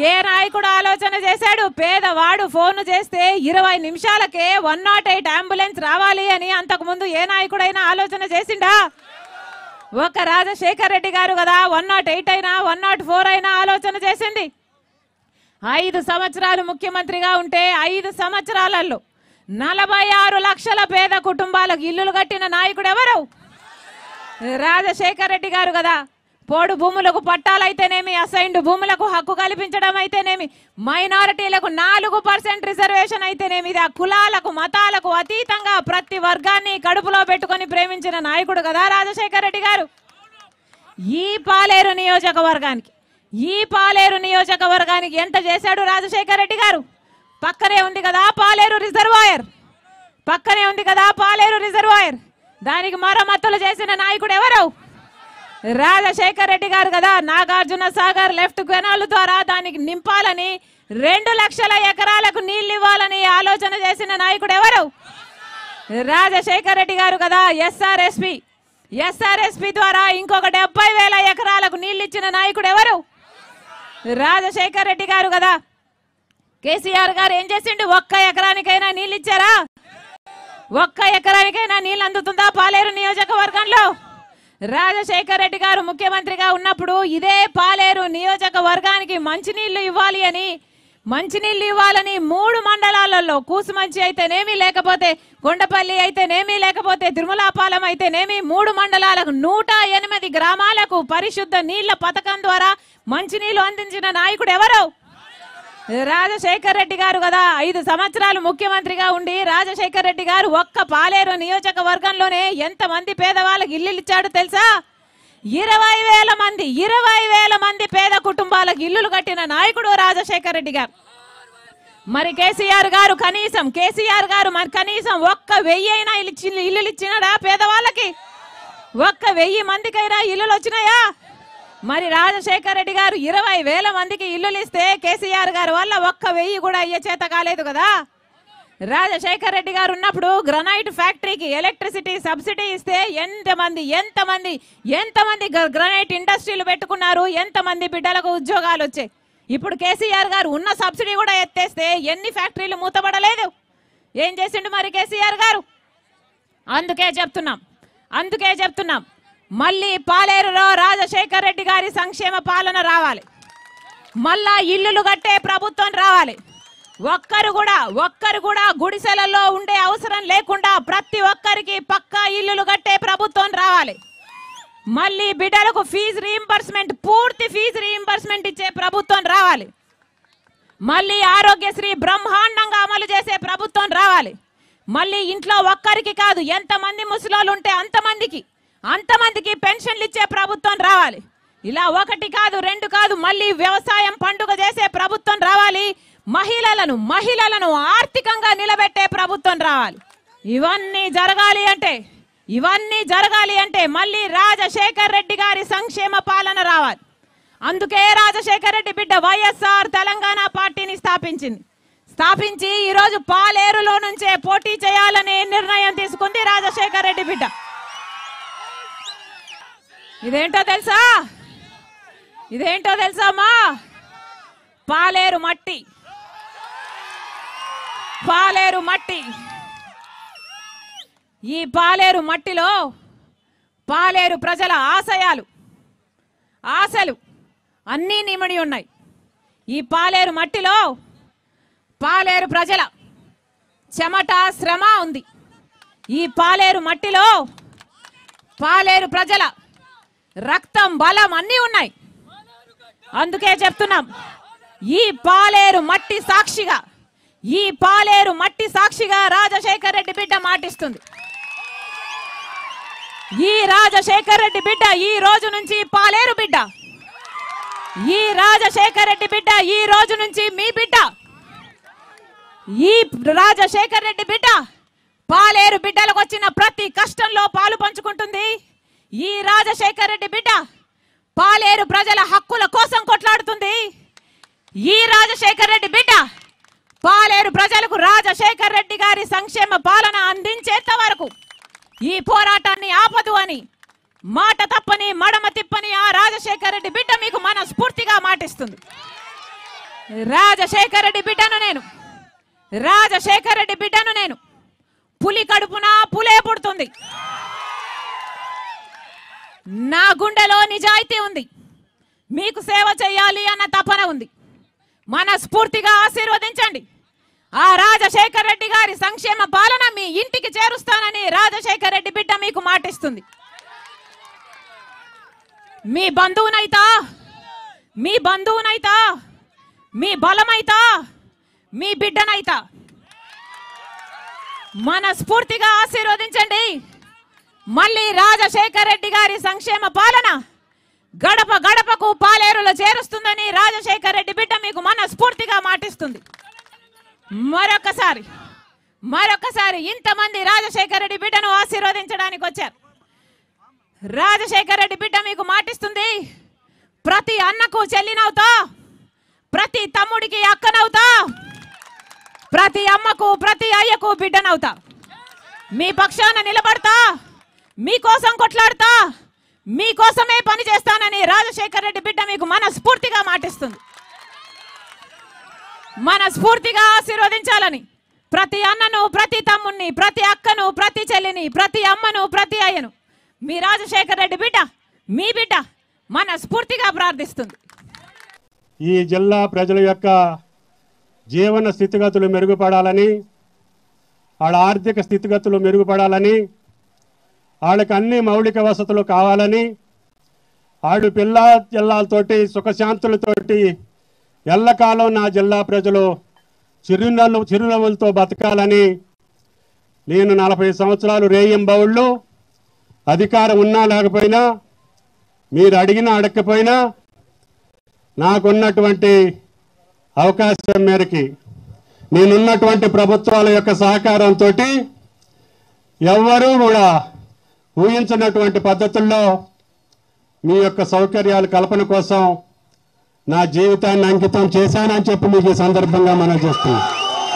ఏ నాయకుడు ఆలోచన చేశాడు పేదవాడు ఫోన్ చేస్తే ఇరవై నిమిషాలకే వన్ నాట్ ఎయిట్ అంబులెన్స్ రావాలి అని అంతకుముందు ఏ నాయకుడైనా ఆలోచన చేసిండా ఒక రాజశేఖర్ రెడ్డి గారు కదా వన్ నాట్ ఎయిట్ అయినా వన్ నాట్ ఫోర్ అయినా ఆలోచన చేసింది ఐదు సంవత్సరాలు ముఖ్యమంత్రిగా ఉంటే ఐదు సంవత్సరాలలో నలభై ఆరు లక్షల పేద కుటుంబాలకు ఇల్లులు కట్టిన నాయకుడు ఎవరు రాజశేఖర్ రెడ్డి గారు కదా పోడు భూములకు పట్టాలైతేనేమి అసైన్డ్ భూములకు హక్కు కల్పించడం అయితేనేమి మైనారిటీలకు నాలుగు పర్సెంట్ రిజర్వేషన్ అయితేనేమి ఇది ఆ కులాలకు మతాలకు అతీతంగా ప్రతి వర్గాన్ని కడుపులో పెట్టుకొని ప్రేమించిన నాయకుడు కదా రాజశేఖర్ రెడ్డి గారు ఈ పాలేరు నియోజకవర్గానికి ఈ పాలేరు నియోజకవర్గానికి ఎంత చేశాడు రాజశేఖర్ రెడ్డి గారు పక్కనే ఉంది కదా పాలేరు రిజర్వాయర్ పక్కనే ఉంది కదా పాలేరు రిజర్వాయర్ దానికి మరమ్మతులు చేసిన నాయకుడు ఎవరు రాజశేఖర్ రెడ్డి గారు కదా నాగార్జున సాగర్ లెఫ్ట్ కెనాల్ ద్వారా దానికి నింపాలని రెండు లక్షల ఎకరాలకు నీళ్లు ఇవ్వాలని ఆలోచన చేసిన నాయకుడు ఎవరు రాజశేఖర్ రెడ్డి గారు కదా ఎస్ఆర్ఎస్పి ఎస్ఆర్ఎస్పి ద్వారా ఇంకొక డెబ్బై వేల ఎకరాలకు నీళ్లు ఇచ్చిన నాయకుడు ఎవరు రాజశేఖర్ రెడ్డి గారు కదా కేసీఆర్ గారు ఏం చేసిండు ఒక్క ఎకరానికైనా నీళ్ళు ఇచ్చారా ఒక్క ఎకరానికైనా నీళ్ళు అందుతుందా పాలేరు నియోజకవర్గంలో రాజశేఖర్ రెడ్డి గారు ముఖ్యమంత్రిగా ఉన్నప్పుడు ఇదే పాలేరు నియోజకవర్గానికి మంచినీళ్లు ఇవ్వాలి అని మంచినీళ్లు ఇవ్వాలని మూడు మండలాలలో కూసుమంచి అయితేనేమి లేకపోతే కొండపల్లి అయితేనేమి లేకపోతే తిరుమలాపాలెం అయితేనేమి మూడు మండలాలకు నూట ఎనిమిది గ్రామాలకు పరిశుద్ధ నీళ్ల పథకం ద్వారా మంచినీళ్లు అందించిన నాయకుడు ఎవరు రాజశేఖర్ రెడ్డి గారు కదా ఐదు సంవత్సరాలు ముఖ్యమంత్రిగా ఉండి రాజశేఖర్ రెడ్డి గారు ఒక్క పాలేరు నియోజకవర్గంలోనే ఎంత మంది పేదవాళ్ళకి ఇల్లు ఇచ్చాడు తెలుసా ఇరవై వేల మంది ఇరవై వేల మంది పేద కుటుంబాలకు ఇల్లులు కట్టిన నాయకుడు రాజశేఖర్ రెడ్డి గారు మరి కేసీఆర్ గారు కనీసం కేసీఆర్ గారు మరి కనీసం ఒక్క వెయ్యి అయినా ఇల్లు ఇచ్చి- ఇల్లులు ఇచ్చినాడా పేదవాళ్ళకి ఒక్క వెయ్యి మందికైనా ఇల్లులు వచ్చినాయా మరి రాజశేఖర్ రెడ్డి గారు ఇరవై వేల మందికి ఇల్లులు ఇస్తే కేసీఆర్ గారి వల్ల ఒక్క వెయ్యి కూడా అయ్యే చేత కాలేదు కదా రాజశేఖర్ రెడ్డి గారు ఉన్నప్పుడు గ్రనైట్ ఫ్యాక్టరీకి ఎలక్ట్రిసిటీ సబ్సిడీ ఇస్తే ఎంతమంది ఎంతమంది ఎంతమంది గ- గ్రనైట్ ఇండస్ట్రీలు పెట్టుకున్నారు ఎంతమంది బిడ్డలకు ఉద్యోగాలు వచ్చాయి ఇప్పుడు కేసీఆర్ గారు ఉన్న సబ్సిడీ కూడా ఎత్తేస్తే ఎన్ని ఫ్యాక్టరీలు మూతపడలేదు ఏం చేసిండు మరి కేసీఆర్ గారు అందుకే చెప్తున్నాం అందుకే చెప్తున్నాం మళ్ళీ పాలేరులో రాజశేఖర్ రెడ్డి గారి సంక్షేమ పాలన రావాలి మళ్ళా ఇల్లులు కట్టే ప్రభుత్వం రావాలి ఒక్కరు కూడా ఒక్కరు కూడా గుడిసెలలో ఉండే అవసరం లేకుండా ప్రతి ఒక్కరికి పక్కా ఇల్లులు కట్టే ప్రభుత్వం రావాలి మళ్ళీ బిడ్డలకు ఫీజు రీయింబర్స్మెంట్ పూర్తి ఫీజు రీయింబర్స్మెంట్ ఇచ్చే ప్రభుత్వం రావాలి మళ్ళీ ఆరోగ్యశ్రీ బ్రహ్మాండంగా అమలు చేసే ప్రభుత్వం రావాలి మళ్ళీ ఇంట్లో ఒక్కరికి కాదు ఎంతమంది ముసలోళ్ళు ఉంటే అంతమందికి అంతమందికి పెన్షన్లు ఇచ్చే ప్రభుత్వం రావాలి ఇలా ఒకటి కాదు రెండు కాదు మళ్ళీ వ్యవసాయం పండుగ చేసే ప్రభుత్వం రావాలి మహిళలను మహిళలను ఆర్థికంగా నిలబెట్టే ప్రభుత్వం రావాలి ఇవన్నీ జరగాలి అంటే ఇవన్నీ జరగాలి అంటే మళ్ళీ రాజశేఖర్ రెడ్డి గారి సంక్షేమ పాలన రావాలి అందుకే రాజశేఖర రెడ్డి బిడ్డ వైఎస్ఆర్ తెలంగాణ పార్టీని స్థాపించింది స్థాపించి ఈరోజు పాలేరులో నుంచే పోటీ చేయాలనే నిర్ణయం తీసుకుంది రాజశేఖర రెడ్డి బిడ్డ ఇదేంటో తెలుసా ఇదేంటో తెలుసా అమ్మా పాలేరు మట్టి పాలేరు మట్టి ఈ పాలేరు మట్టిలో పాలేరు ప్రజల ఆశయాలు ఆశలు అన్నీ నిమిడి ఉన్నాయి ఈ పాలేరు మట్టిలో పాలేరు ప్రజల చెమట శ్రమ ఉంది ఈ పాలేరు మట్టిలో పాలేరు ప్రజల రక్తం బలం అన్నీ ఉన్నాయి అందుకే చెప్తున్నాం ఈ పాలేరు మట్టి సాక్షిగా ఈ పాలేరు మట్టి సాక్షిగా రాజశేఖర్ రెడ్డి బిడ్డ మాటిస్తుంది ఈ రాజశేఖర్ రెడ్డి బిడ్డ ఈ రోజు నుంచి పాలేరు బిడ్డ ఈ రాజశేఖర్ రెడ్డి బిడ్డ ఈ రోజు నుంచి మీ బిడ్డ ఈ రాజశేఖర్ రెడ్డి బిడ్డ పాలేరు బిడ్డలకు వచ్చిన ప్రతి కష్టంలో పాలు పంచుకుంటుంది ఈ రాజశేఖర్ రెడ్డి బిడ్డ పాలేరు ప్రజల హక్కుల కోసం కొట్లాడుతుంది ఈ రాజశేఖర్ రెడ్డి బిడ్డ పాలేరు ప్రజలకు రాజశేఖర్ రెడ్డి గారి సంక్షేమ పాలన అందించేంత వరకు ఈ పోరాటాన్ని ఆపదు అని మాట తప్పని మడమ తిప్పని ఆ రాజశేఖర్ రెడ్డి బిడ్డ మీకు మనస్ఫూర్తిగా మాటిస్తుంది రాజశేఖర రెడ్డి బిడ్డను నేను రాజశేఖర రెడ్డి బిడ్డను నేను పులి కడుపున పులే పుడుతుంది నా గుండెలో నిజాయితీ ఉంది మీకు సేవ చేయాలి అన్న తపన ఉంది మనస్ఫూర్తిగా ఆశీర్వదించండి ఆ రాజశేఖర రెడ్డి గారి సంక్షేమ పాలన మీ ఇంటికి చేరుస్తానని రాజశేఖర రెడ్డి బిడ్డ మీకు మాటిస్తుంది మీ బంధువునైతా మీ బంధువునైతా మీ బలమైతా మీ బిడ్డనైతా మనస్ఫూర్తిగా ఆశీర్వదించండి మళ్ళీ రాజశేఖర్ రెడ్డి గారి సంక్షేమ పాలన గడప గడపకు పాలేరులో చేరుస్తుందని రాజశేఖర్ రెడ్డి బిడ్డ మీకు మనస్ఫూర్తిగా మాటిస్తుంది మరొకసారి మరొకసారి ఇంతమంది రాజశేఖర్ రెడ్డి బిడ్డను ఆశీర్వదించడానికి వచ్చారు రాజశేఖర్ రెడ్డి బిడ్డ మీకు మాటిస్తుంది ప్రతి అన్నకు చెల్లినవుతా ప్రతి తమ్ముడికి అక్కనవుతా ప్రతి అమ్మకు ప్రతి అయ్యకు బిడ్డనవుతా మీ పక్షాన నిలబడతా మీకోసం కొట్లాడతా మీకోసమే పని చేస్తానని రాజశేఖర్ రెడ్డి బిడ్డ మీకు మనస్ఫూర్తిగా మాటిస్తుంది మనస్ఫూర్తిగా ఆశీర్వదించాలని ప్రతి అన్నను ప్రతి తమ్ముణ్ణి ప్రతి అక్కను ప్రతి చెల్లిని ప్రతి అమ్మను ప్రతి అయ్యను మీ రాజశేఖర్ రెడ్డి బిడ్డ మీ బిడ్డ మనస్ఫూర్తిగా ప్రార్థిస్తుంది ఈ జిల్లా ప్రజల యొక్క జీవన స్థితిగతులు మెరుగుపడాలని వాళ్ళ ఆర్థిక స్థితిగతులు మెరుగుపడాలని వాళ్ళకి అన్ని మౌలిక వసతులు కావాలని ఆడు పిల్ల జిల్లాలతోటి సుఖశాంతులతోటి ఎల్లకాలం నా జిల్లా ప్రజలు చిరునవ్వు చిరునవ్వులతో బతకాలని నేను నలభై సంవత్సరాలు రేయింబౌళ్ళు అధికారం ఉన్నా లేకపోయినా మీరు అడిగినా అడగకపోయినా నాకున్నటువంటి అవకాశం మేరకి నేనున్నటువంటి ప్రభుత్వాల యొక్క సహకారంతో ఎవ్వరూ కూడా ఊహించినటువంటి పద్ధతుల్లో మీ యొక్క సౌకర్యాల కల్పన కోసం నా జీవితాన్ని అంకితం చేశానని చెప్పి మీకు ఈ సందర్భంగా మనం చేస్తున్నాం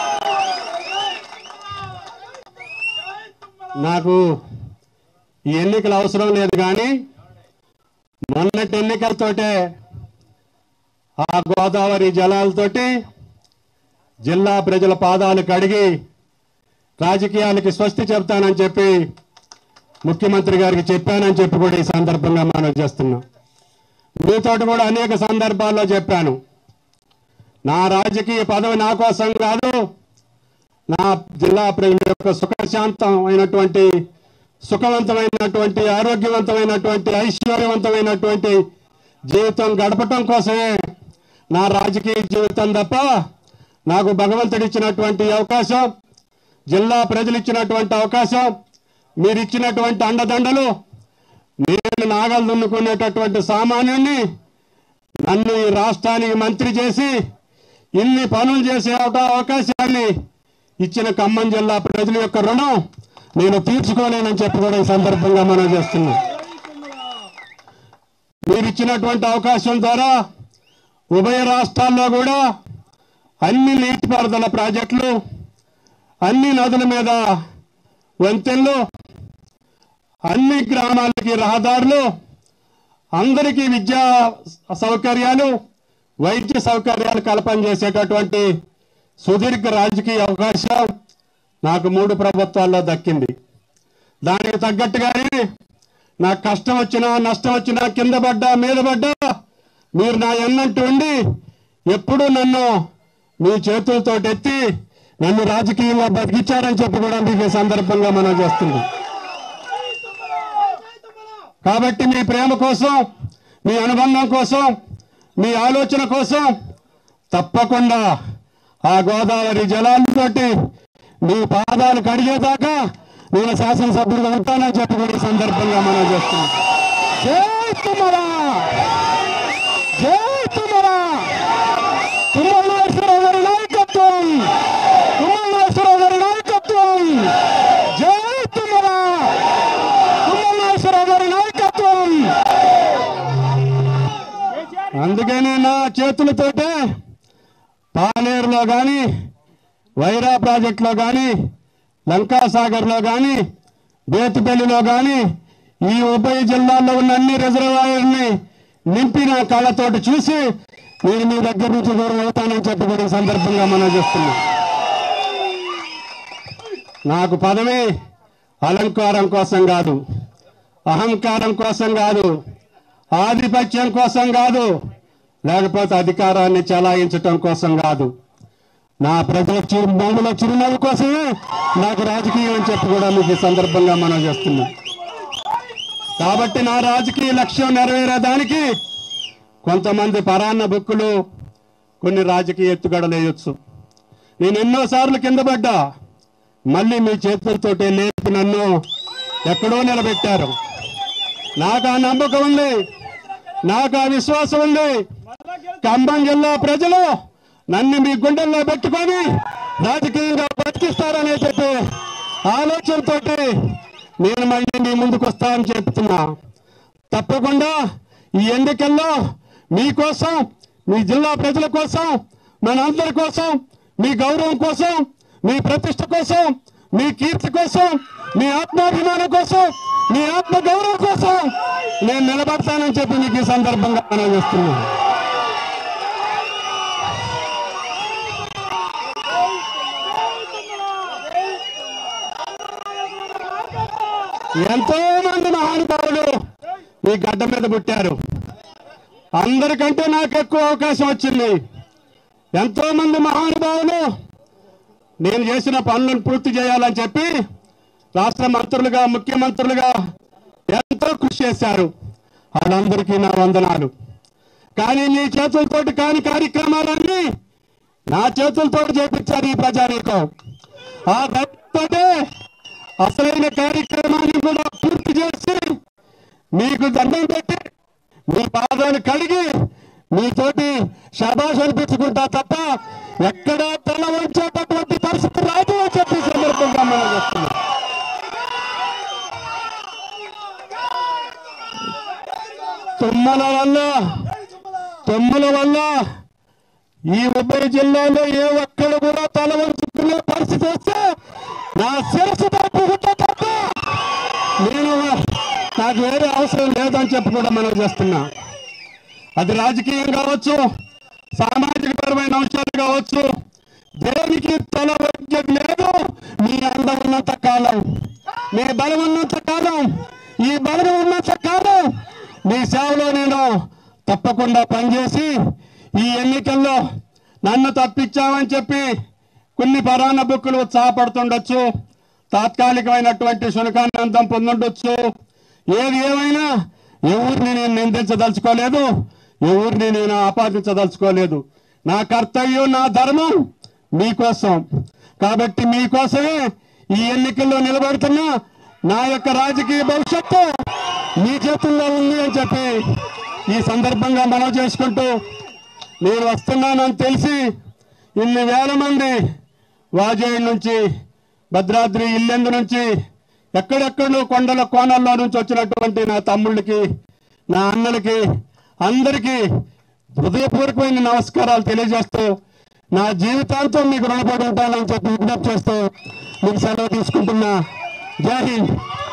నాకు ఈ ఎన్నికలు అవసరం లేదు కానీ మొన్నటి ఎన్నికలతోటే ఆ గోదావరి జలాలతోటి జిల్లా ప్రజల పాదాలు కడిగి రాజకీయాలకి స్వస్తి చెప్తానని చెప్పి ముఖ్యమంత్రి గారికి చెప్పానని చెప్పి కూడా ఈ సందర్భంగా మనం చేస్తున్నాం మీతోటి కూడా అనేక సందర్భాల్లో చెప్పాను నా రాజకీయ పదవి నా కోసం కాదు నా జిల్లా ప్రజల యొక్క సుఖశాంతమైనటువంటి సుఖవంతమైనటువంటి ఆరోగ్యవంతమైనటువంటి ఐశ్వర్యవంతమైనటువంటి జీవితం గడపటం కోసమే నా రాజకీయ జీవితం తప్ప నాకు భగవంతుడు ఇచ్చినటువంటి అవకాశం జిల్లా ప్రజలు ఇచ్చినటువంటి అవకాశం మీరు ఇచ్చినటువంటి అండదండలు నేను నాగలు దున్నుకునేటటువంటి సామాన్యుణ్ణి నన్ను ఈ రాష్ట్రానికి మంత్రి చేసి ఇన్ని పనులు చేసే ఒక- అవకాశాన్ని ఇచ్చిన ఖమ్మం జిల్లా ప్రజల యొక్క రుణం నేను తీర్చుకోలేనని చెప్పి కూడా ఈ సందర్భంగా మనం చేస్తున్నాం మీరు ఇచ్చినటువంటి అవకాశం ద్వారా ఉభయ రాష్ట్రాల్లో కూడా అన్ని నీటిపారుదల ప్రాజెక్టులు అన్ని నదుల మీద వంతెనలు అన్ని గ్రామాలకి రహదారులు అందరికీ విద్యా సౌకర్యాలు వైద్య సౌకర్యాలు కల్పన చేసేటటువంటి సుదీర్ఘ రాజకీయ అవకాశం నాకు మూడు ప్రభుత్వాల్లో దక్కింది దానికి తగ్గట్టుగానే నాకు కష్టం వచ్చినా నష్టం వచ్చినా కింద పడ్డా మీద పడ్డా మీరు నా ఎన్నంటూ ఉండి ఎప్పుడూ నన్ను మీ చేతులతో ఎత్తి నన్ను రాజకీయంగా బతికించారని చెప్పి కూడా మీకు ఈ సందర్భంగా మనం చేస్తున్నాం కాబట్టి మీ ప్రేమ కోసం మీ అనుబంధం కోసం మీ ఆలోచన కోసం తప్పకుండా ఆ గోదావరి జలాలతోటి మీ పాదాలు కడిగేదాకా నేను శాసనసభ్యుడిగా ఉంటానని చెప్పి కూడా ఈ సందర్భంగా మనం చేస్తున్నాం జై తుమ్మరా జై తుమ్మరా తుమ్మలేశ్వరరావు గారి నాయకత్వం తుమ్మలేశ్వరరావు గారి నాయకత్వం జై తుమ్మరా తుమ్మలేశ్వరరావు గారి నాయకత్వం అందుకని నా చేతులతోటే పాలేరులో కానీ వైరా ప్రాజెక్టులో కానీ లంకాసాగర్లో కానీ బేతుపల్లిలో కానీ ఈ ఉభయ జిల్లాల్లో ఉన్న అన్ని రిజర్వాయర్ని నింపి నా కళ్ళతోటి చూసి నేను మీ దగ్గర నుంచి దూరం అవుతానని చెప్పి కూడా ఈ సందర్భంగా మనం చేస్తున్నాం నాకు పదవి అలంకారం కోసం కాదు అహంకారం కోసం కాదు ఆధిపత్యం కోసం కాదు లేకపోతే అధికారాన్ని చెలాయించటం కోసం కాదు నా ప్రజల చిరు బొమ్మల చిరునవ్వు కోసమే నాకు రాజకీయం అని చెప్పి కూడా మీకు ఈ సందర్భంగా మనం చేస్తున్నాం కాబట్టి నా రాజకీయ లక్ష్యం నెరవేరేదానికి కొంతమంది పరాన్న బుక్కులు కొన్ని రాజకీయ ఎత్తుగడలు వేయొచ్చు నేను ఎన్నోసార్లు కింద పడ్డా మళ్ళీ మీ చేతులతోటే లేపి నన్ను ఎక్కడో నిలబెట్టారు నాకు ఆ నమ్మకం ఉంది నాకు ఆ విశ్వాసం ఉంది ఖమ్మం జిల్లా ప్రజలు నన్ను మీ గుండెల్లో పెట్టుకొని రాజకీయంగా బతికిస్తారనే చెప్పి ఆలోచనతోటి నేను మళ్ళీ మీ ముందుకు వస్తానని చెప్తున్నా తప్పకుండా ఈ ఎన్నికల్లో మీకోసం మీ జిల్లా ప్రజల కోసం మనందరి కోసం మీ గౌరవం కోసం మీ ప్రతిష్ట కోసం మీ కీర్తి కోసం మీ ఆత్మాభిమానం కోసం మీ ఆత్మ గౌరవం కోసం నేను నిలబడతానని చెప్పి మీకు ఈ సందర్భంగా మనం చేస్తున్నాను ఎంతో మంది మహానుభావులు ఈ గడ్డ మీద పుట్టారు అందరికంటే నాకు ఎక్కువ అవకాశం వచ్చింది ఎంతో మంది మహానుభావులు నేను చేసిన పనులను పూర్తి చేయాలని చెప్పి రాష్ట్ర మంత్రులుగా ముఖ్యమంత్రులుగా ఎంతో కృషి చేశారు వాళ్ళందరికీ నా వందనాలు కానీ నీ చేతులతోటి కాని కార్యక్రమాలన్నీ నా చేతులతో చేపించారు ఈ ప్రజానీకం ఆ ధైర్యంతోటే అసలైన కార్యక్రమాన్ని కూడా పూర్తి చేసి మీకు దండం పెట్టి మీ పాదాలు కడిగి మీతోటి శబాష్ అనిపించుకుంటా తప్ప ఎక్కడా తల వంచేటటువంటి పరిస్థితి రాదు అని చెప్పి ఈ సందర్భంగా మనం చెప్తున్నాం తుమ్మల వల్ల తుమ్మల వల్ల ఈ ఉభయ జిల్లాలో ఏ ఒక్కడు కూడా తల వంచుకునే పరిస్థితి వస్తే నా శిరస్సు తప్పుకుంటే తప్ప నేను నాకు వేరే అవసరం లేదని చెప్పి కూడా మనం చేస్తున్నా అది రాజకీయం కావచ్చు సామాజిక పరమైన అంశాలు కావచ్చు దేనికి తల వంచేది లేదు మీ అందం ఉన్నంత కాలం మీ బలం ఉన్నంత కాలం ఈ బలం ఉన్నంత కాలం మీ సేవలో నేను తప్పకుండా పనిచేసి ఈ ఎన్నికల్లో నన్ను తప్పించామని చెప్పి కొన్ని పరాణ బుక్కులు ఉత్సాహపడుతుండొచ్చు తాత్కాలికమైనటువంటి శునకానందం పొందుండొచ్చు ఏది ఏమైనా ఎవరిని నేను నిందించదలుచుకోలేదు ఎవరిని నేను ఆపాదించదలుచుకోలేదు నా కర్తవ్యం నా ధర్మం మీకోసం కాబట్టి మీకోసమే ఈ ఎన్నికల్లో నిలబడుతున్నా నా యొక్క రాజకీయ భవిష్యత్తు మీ చేతుల్లో ఉంది అని చెప్పి ఈ సందర్భంగా మనం చేసుకుంటూ నేను వస్తున్నానని తెలిసి ఇన్ని వేల మంది వాజేడు నుంచి భద్రాద్రి ఇల్లెందు నుంచి ఎక్కడెక్కడో కొండల కోణల్లో నుంచి వచ్చినటువంటి నా తమ్ముళ్ళకి నా అన్నలకి అందరికీ హృదయపూర్వకమైన నమస్కారాలు తెలియజేస్తూ నా జీవితాంతం మీకు రుణపడి ఉంటానని చెప్పి విజ్ఞప్తి చేస్తూ మీకు సెలవు తీసుకుంటున్నా జై హింద్